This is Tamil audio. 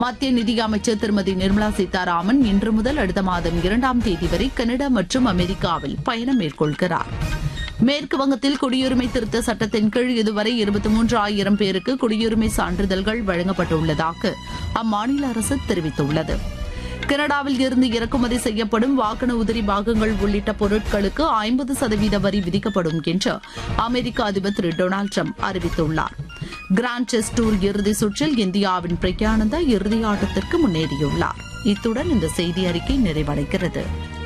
மத்திய நிதியமைச்சர் திருமதி நிர்மலா சீதாராமன் இன்று முதல் அடுத்த மாதம் இரண்டாம் தேதி வரை கனடா மற்றும் அமெரிக்காவில் பயணம் மேற்கொள்கிறார் மேற்கு வங்கத்தில் குடியுரிமை திருத்த சட்டத்தின் கீழ் இதுவரை இருபத்தி மூன்று ஆயிரம் பேருக்கு குடியுரிமை சான்றிதழ்கள் வழங்கப்பட்டுள்ளதாக அம்மாநில அரசு தெரிவித்துள்ளது கனடாவில் இருந்து இறக்குமதி செய்யப்படும் வாகன உதிரி பாகங்கள் உள்ளிட்ட பொருட்களுக்கு ஐம்பது சதவீத வரி விதிக்கப்படும் என்று அமெரிக்க அதிபர் திரு டொனால்டு ட்ரம்ப் அறிவித்துள்ளார் கிராண்ட் செஸ் டூர் இறுதி சுற்றில் இந்தியாவின் பிரக்யானந்தா இறுதி ஆட்டத்திற்கு முன்னேறியுள்ளார் இத்துடன் இந்த செய்தி அறிக்கை நிறைவடைகிறது